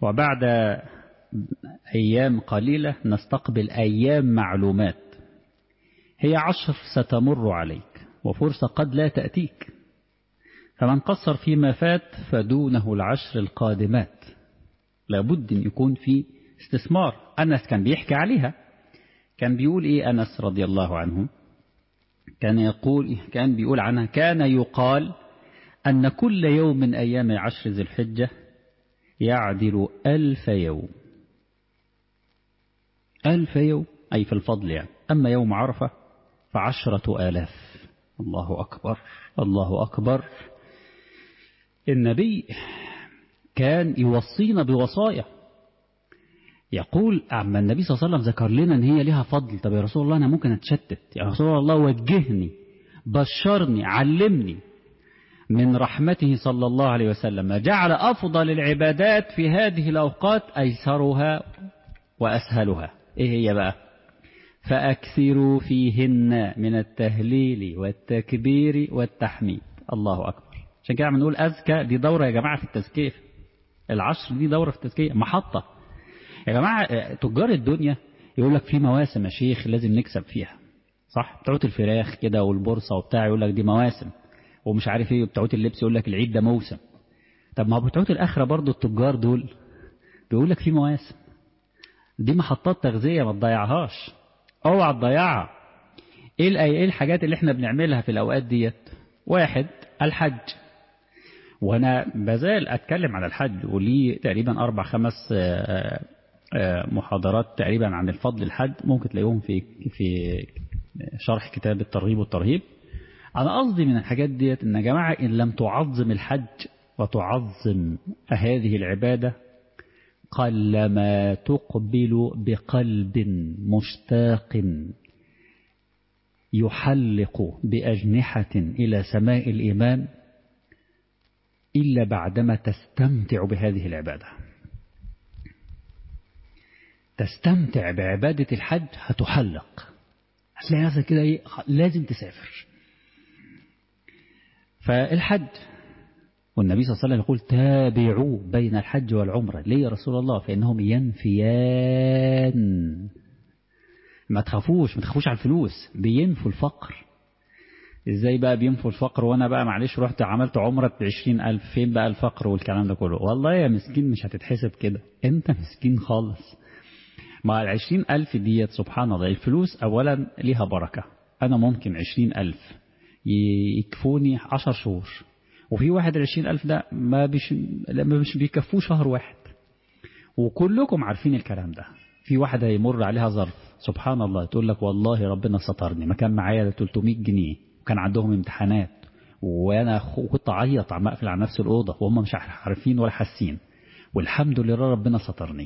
وبعد أيام قليلة نستقبل أيام معلومات هي عشر ستمر عليك وفرصة قد لا تأتيك فمن قصر فيما فات فدونه العشر القادمات لابد أن يكون في استثمار أنس كان بيحكي عليها كان بيقول إيه أنس رضي الله عنه كان يقول كان بيقول عنها كان يقال أن كل يوم من أيام عشر ذي الحجة يعدل ألف يوم ألف يوم أي في الفضل يعني أما يوم عرفة فعشرة آلاف الله أكبر الله أكبر النبي كان يوصينا بوصايا يقول أما النبي صلى الله عليه وسلم ذكر لنا أن هي لها فضل طب يا رسول الله أنا ممكن أتشتت يا رسول الله وجهني بشرني علمني من رحمته صلى الله عليه وسلم جعل أفضل العبادات في هذه الأوقات أيسرها وأسهلها إيه هي بقى فأكثروا فيهن من التهليل والتكبير والتحميد الله أكبر عشان كده بنقول أزكى دي دورة يا جماعة في التزكية العشر دي دورة في التزكية محطة يا جماعة تجار الدنيا يقول لك في مواسم يا شيخ لازم نكسب فيها صح بتوعت الفراخ كده والبورصة وبتاع يقول لك دي مواسم ومش عارف ايه بتوعت اللبس يقول لك العيد ده موسم طب ما بتوعت الآخرة برضو التجار دول بيقول لك في مواسم دي محطات تغذية ما تضيعهاش اوعى تضيعها ايه ايه الحاجات اللي احنا بنعملها في الاوقات ديت واحد الحج وانا بزال اتكلم عن الحج ولي تقريبا اربع خمس محاضرات تقريبا عن الفضل الحج ممكن تلاقيهم في في شرح كتاب الترغيب والترهيب انا قصدي من الحاجات ديت ان يا جماعه ان لم تعظم الحج وتعظم هذه العباده قلما تقبل بقلب مشتاق يحلق بأجنحة إلى سماء الإيمان إلا بعدما تستمتع بهذه العبادة تستمتع بعبادة الحج هتحلق هتلاقي نفسك كده ايه لازم تسافر فالحج والنبي صلى الله عليه وسلم يقول تابعوا بين الحج والعمرة ليه يا رسول الله فإنهم ينفيان ما تخافوش ما تخافوش على الفلوس بينفوا الفقر ازاي بقى بينفوا الفقر وانا بقى معلش رحت عملت عمرة بعشرين ألف فين بقى الفقر والكلام ده كله والله يا مسكين مش هتتحسب كده انت مسكين خالص مع العشرين ألف ديت سبحان الله الفلوس أولا ليها بركة أنا ممكن عشرين ألف يكفوني عشر شهور وفي واحد العشرين ألف ده ما بيش ما مش بيكفوه شهر واحد وكلكم عارفين الكلام ده في واحد هيمر عليها ظرف سبحان الله تقول لك والله ربنا سترني ما كان معايا 300 جنيه وكان عندهم امتحانات وانا كنت اعيط عم اقفل على نفس الاوضه وهم مش عارفين ولا حاسين والحمد لله ربنا سترني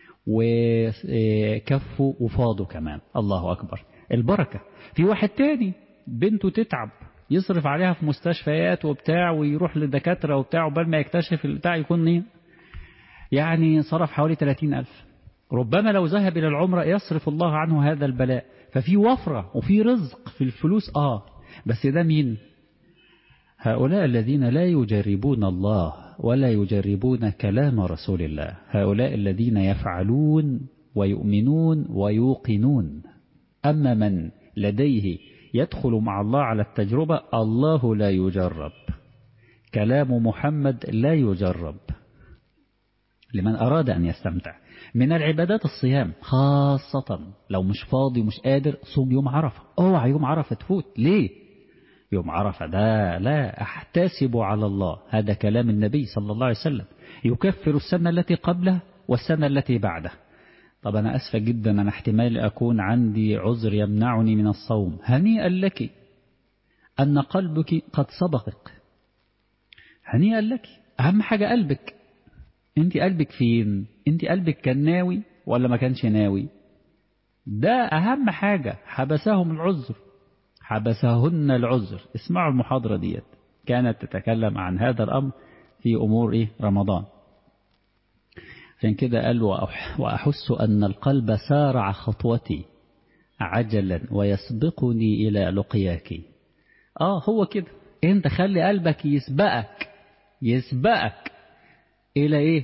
وكفوا وفاضوا كمان الله اكبر البركه في واحد تاني بنته تتعب يصرف عليها في مستشفيات وبتاع ويروح لدكاترة وبتاع وبال ما يكتشف البتاع يكون ايه يعني صرف حوالي 30 ألف ربما لو ذهب إلى العمرة يصرف الله عنه هذا البلاء ففي وفرة وفي رزق في الفلوس آه بس ده مين هؤلاء الذين لا يجربون الله ولا يجربون كلام رسول الله هؤلاء الذين يفعلون ويؤمنون ويوقنون أما من لديه يدخل مع الله على التجربة الله لا يجرب كلام محمد لا يجرب لمن أراد أن يستمتع من العبادات الصيام خاصة لو مش فاضي مش قادر صوم يوم عرفة اوعى يوم عرفة تفوت ليه يوم عرفة ده لا احتسب على الله هذا كلام النبي صلى الله عليه وسلم يكفر السنة التي قبله والسنة التي بعده طب أنا أسفة جدا أنا احتمال أكون عندي عذر يمنعني من الصوم هنيئا لك أن قلبك قد سبقك هنيئا لك أهم حاجة قلبك أنت قلبك فين أنت قلبك كان ناوي ولا ما كانش ناوي ده أهم حاجة حبسهم العذر حبسهن العذر اسمعوا المحاضرة ديت كانت تتكلم عن هذا الأمر في أمور إيه رمضان عشان كده قال وأحس أن القلب سارع خطوتي عجلا ويسبقني إلى لقياك آه هو كده أنت خلي قلبك يسبقك يسبقك إلى إيه